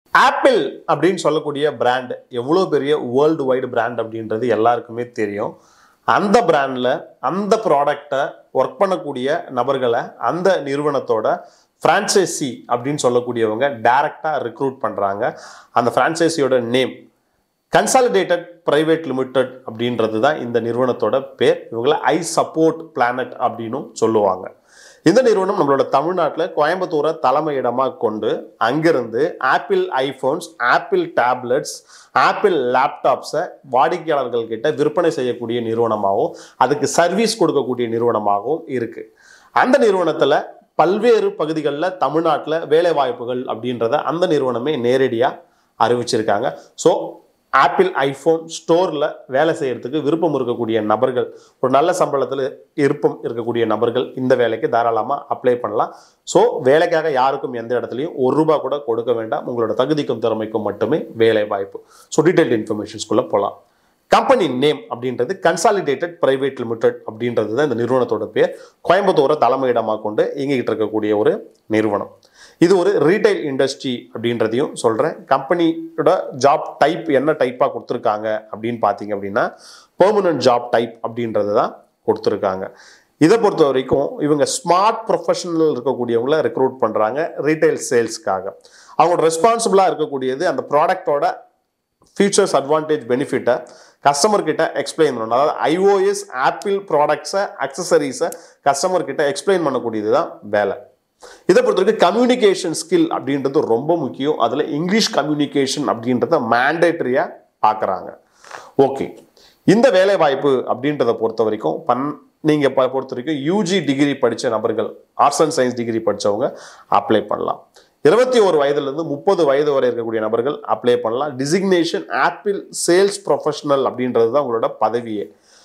apple அப்படின்னு சொல்லக்கூடிய brand எவ்வளோ பெரிய வேர்ல்டு வைடு பிராண்ட் அப்படின்றது எல்லாருக்குமே தெரியும் அந்த பிராண்டில் அந்த ப்ராடக்டை ஒர்க் பண்ணக்கூடிய நபர்களை அந்த நிறுவனத்தோட ஃப்ரான்ச்சைசி அப்படின்னு சொல்லக்கூடியவங்க டைரக்டாக ரெக்ரூட் பண்ணுறாங்க அந்த ஃப்ரான்ச்சைசியோட நேம் கன்சாலிடேட்டட் பிரைவேட் லிமிடெட் அப்படின்றது தான் இந்த நிறுவனத்தோட பேர் இவங்கள ஐ சப்போர்ட் பிளானட் அப்படின்னும் சொல்லுவாங்க இந்த நிறுவனம் நம்மளோட தமிழ்நாட்டில் கோயம்புத்தூரை தலைமையிடமாக கொண்டு அங்கிருந்து Apple iPhones Apple tablets Apple லேப்டாப்ஸை வாடிக்கையாளர்கள் கிட்ட விற்பனை செய்யக்கூடிய நிறுவனமாகவும் அதுக்கு சர்வீஸ் கொடுக்கக்கூடிய நிறுவனமாகவும் இருக்கு அந்த நிறுவனத்தில் பல்வேறு பகுதிகளில் தமிழ்நாட்டில் வேலை வாய்ப்புகள் அப்படின்றத அந்த நிறுவனமே நேரடியாக அறிவிச்சிருக்காங்க ஸோ ஆப்பிள் ஐஃபோன் ஸ்டோரில் வேலை செய்யறதுக்கு விருப்பம் இருக்கக்கூடிய நபர்கள் ஒரு நல்ல சம்பளத்தில் விருப்பம் இருக்கக்கூடிய நபர்கள் இந்த வேலைக்கு தாராளமாக அப்ளை பண்ணலாம் ஸோ வேலைக்காக யாருக்கும் எந்த இடத்துலையும் ஒரு ரூபா கூட கொடுக்க வேண்டாம் உங்களோட தகுதிக்கும் திறமைக்கும் மட்டுமே வேலை வாய்ப்பு ஸோ டீட்டெயில் இன்ஃபர்மேஷன்ஸ்குள்ளே போகலாம் கம்பெனி நேம் அப்படின்றது கன்சாலிடேட்டட் பிரைவேட் லிமிடெட் அப்படின்றது தான் இந்த நிறுவனத்தோட பேர் கோயம்புத்தூரை தலைமையிடமாக கொண்டு இயங்கிட்டு இருக்கக்கூடிய ஒரு நிறுவனம் இது ஒரு ரீட்டைல் இண்டஸ்ட்ரி அப்படின்றதையும் சொல்கிறேன் கம்பெனியோட ஜாப் டைப் என்ன டைப்பாக கொடுத்துருக்காங்க அப்படின்னு பார்த்தீங்க அப்படின்னா பெர்மனன்ட் ஜாப் டைப் அப்படின்றது தான் கொடுத்துருக்காங்க இதை பொறுத்த வரைக்கும் இவங்க ஸ்மார்ட் ப்ரொஃபஷனல் இருக்கக்கூடியவங்கள ரெக்ரூட் பண்ணுறாங்க ரீட்டைல் சேல்ஸ்க்காக அவங்களோட ரெஸ்பான்சிபிளாக இருக்கக்கூடியது அந்த ப்ராடக்டோட ஃபீச்சர்ஸ் அட்வான்டேஜ் பெனிஃபிட்டை கஸ்டமர் கிட்ட எக்ஸ்பிளைன் பண்ணணும் அதாவது ஐஓஎஸ் ஆப்பிள் ப்ராடக்ட்ஸை அக்சசரிஸை கஸ்டமர் கிட்ட எக்ஸ்பிளைன் பண்ணக்கூடியது தான் வேலை இதை பொறுத்த வரைக்கும் கம்யூனிகேஷன் ஸ்கில் அப்படின்றது ரொம்ப முக்கியம் அதில் இங்கிலீஷ் கம்யூனிகேஷன் அப்படின்றத மேண்டேட்டரியாக பார்க்குறாங்க ஓகே இந்த வேலை வாய்ப்பு அப்படின்றத பொறுத்த வரைக்கும் பன் நீங்கள் பொறுத்த வரைக்கும் யூஜி டிகிரி படித்த நபர்கள் ஆர்ட்ஸ் அண்ட் சயின்ஸ் டிகிரி படித்தவங்க அப்ளை பண்ணலாம் இருபத்தி ஒரு வயதுலேருந்து முப்பது வயது வரை இருக்கக்கூடிய நபர்கள் அப்ளை பண்ணலாம் டிசிக்னேஷன் ஆப்பிள் சேல்ஸ் ப்ரொஃபஷனல் அப்படின்றது தான் உங்களோட பதவியே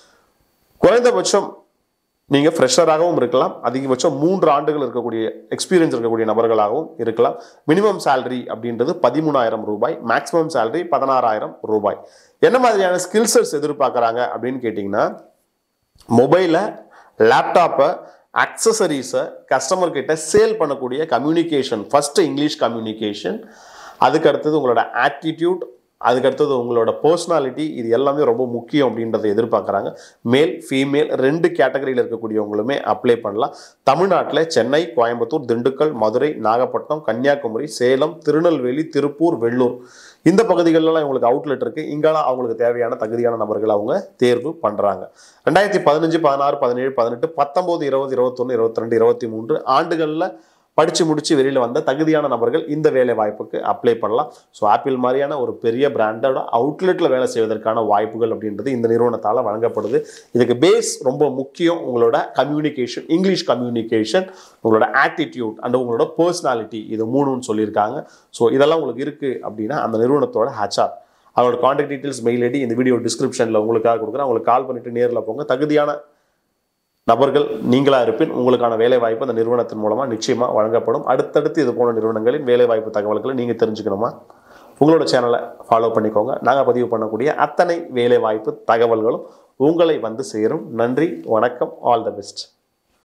குறைந்தபட்சம் நீங்கள் ஃப்ரெஷராகவும் இருக்கலாம் அதிகபட்சம் மூன்று ஆண்டுகள் இருக்கக்கூடிய எக்ஸ்பீரியன்ஸ் இருக்கக்கூடிய நபர்களாகவும் இருக்கலாம் மினிமம் சேலரி அப்படின்றது பதிமூணாயிரம் ரூபாய் மேக்ஸிமம் சேலரி பதினாறாயிரம் ரூபாய் என்ன மாதிரியான ஸ்கில் செட்ஸ் எதிர்பார்க்குறாங்க அப்படின்னு கேட்டிங்கன்னா மொபைலை லேப்டாப்பை அக்சசரிஸை கஸ்டமர் கிட்ட சேல் பண்ணக்கூடிய கம்யூனிகேஷன் ஃபர்ஸ்ட் இங்கிலீஷ் கம்யூனிகேஷன் அதுக்கு அடுத்தது உங்களோட ஆட்டிடியூட் அதுக்கு அடுத்தது உங்களோட பர்சனாலிட்டி இது எல்லாமே ரொம்ப முக்கியம் அப்படின்றத எதிர்பார்க்குறாங்க மேல் ஃபீமேல் ரெண்டு கேட்டகரியில் இருக்கக்கூடியவங்களுமே அப்ளை பண்ணலாம் தமிழ்நாட்டில் சென்னை கோயம்புத்தூர் திண்டுக்கல் மதுரை நாகப்பட்டினம் கன்னியாகுமரி சேலம் திருநெல்வேலி திருப்பூர் வெள்ளூர் இந்த பகுதிகளெல்லாம் இவங்களுக்கு அவுட்லெட் இருக்குது இங்கெல்லாம் அவங்களுக்கு தேவையான தகுதியான நபர்கள் அவங்க தேர்வு பண்ணுறாங்க ரெண்டாயிரத்தி பதினஞ்சு பதினாறு பதினேழு பதினெட்டு பத்தொம்போது இருபது இருபத்தொன்று இருபத்தி ரெண்டு இருபத்தி மூன்று ஆண்டுகளில் படித்து முடித்து வெளியில் வந்த தகுதியான நபர்கள் இந்த வேலை வாய்ப்புக்கு அப்ளை பண்ணலாம் ஸோ ஆப்பிள் மாதிரியான ஒரு பெரிய பிராண்டோட அவுட்லெட்டில் வேலை செய்வதற்கான வாய்ப்புகள் அப்படின்றது இந்த நிறுவனத்தால் வழங்கப்படுது இதுக்கு பேஸ் ரொம்ப முக்கியம் உங்களோட கம்யூனிகேஷன் இங்கிலீஷ் கம்யூனிகேஷன் உங்களோட ஆட்டிடியூட் அண்ட் உங்களோட பர்சனாலிட்டி இது மூணுன்னு சொல்லியிருக்காங்க ஸோ இதெல்லாம் உங்களுக்கு இருக்குது அப்படின்னா அந்த நிறுவனத்தோட ஹச்ஆர் அவங்களோட காண்டாக்ட் டீட்டெயில்ஸ் மெயில் ஐடி இந்த வீடியோ டிஸ்கிரிப்ஷனில் உங்களுக்காக கொடுக்குறேன் உங்களுக்கு கால் பண்ணிட்டு நேரில் போங்க தகுதியான நபர்கள் நீங்களா இருப்பின் உங்களுக்கான வேலை வாய்ப்பு அந்த நிறுவனத்தின் மூலமாக நிச்சயமாக வழங்கப்படும் அடுத்தடுத்து இது போன்ற நிறுவனங்களின் வேலை வாய்ப்பு தகவல்களை நீங்கள் தெரிஞ்சுக்கணுமா உங்களோட சேனலை ஃபாலோ பண்ணிக்கோங்க நாங்கள் பதிவு பண்ணக்கூடிய அத்தனை வேலை வாய்ப்பு தகவல்களும் உங்களை வந்து சேரும் நன்றி வணக்கம் ஆல் த பெஸ்ட்